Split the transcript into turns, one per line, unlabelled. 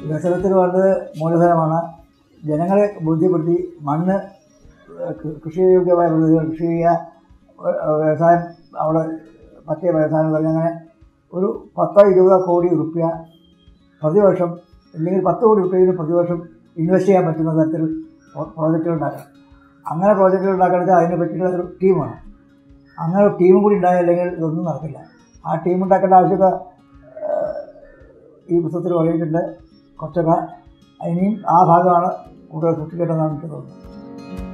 വികസനത്തിന് വേണ്ടത് മൂലധനമാണ് ജനങ്ങളെ ബോധ്യപ്പെടുത്തി മണ്ണ് കൃ- കൃഷിയോഗ്യമായ പ്രദേശങ്ങൾ കൃഷി ചെയ്യുക ഏഹ് വ്യവസായം അവിടെ മറ്റേ വ്യവസായം തുടങ്ങി അങ്ങനെ ഒരു പത്തോ ഇരുപതോ കോടി റുപ്യ പ്രതിവർഷം അല്ലെങ്കിൽ പത്ത് കോടി റുപ്യയിൽ പ്രതിവർഷം ഇൻവെസ്റ്റ് ചെയ്യാൻ പറ്റുന്ന തരത്തിൽ പ്രോ- പ്രോജക്റ്റുകൾ ഉണ്ടാക്കണം അങ്ങനെ പ്രോജക്റ്റുകൾ ഉണ്ടാക്കണമെങ്കിൽ അതിനെ പറ്റിയുള്ള ഒരു ടീമാണ് അങ്ങനെ ഒരു ടീമും കൂടി ഉണ്ടായില്ലെങ്കിൽ ഇതൊന്നും നടക്കില്ല ആ ടീം ഉണ്ടാക്കേണ്ട ആവശ്യകത ഏഹ്, ഈ പുസ്തകത്തിൽ പറഞ്ഞിട്ടുണ്ട് കുറച്ചൊക്കെ ഇനിയും ആ ഭാഗമാണ് കൂടുതൽ സൃഷ്ടിക്കേണ്ടതെന്നാണ് എനിക്ക് തോന്നുന്നത്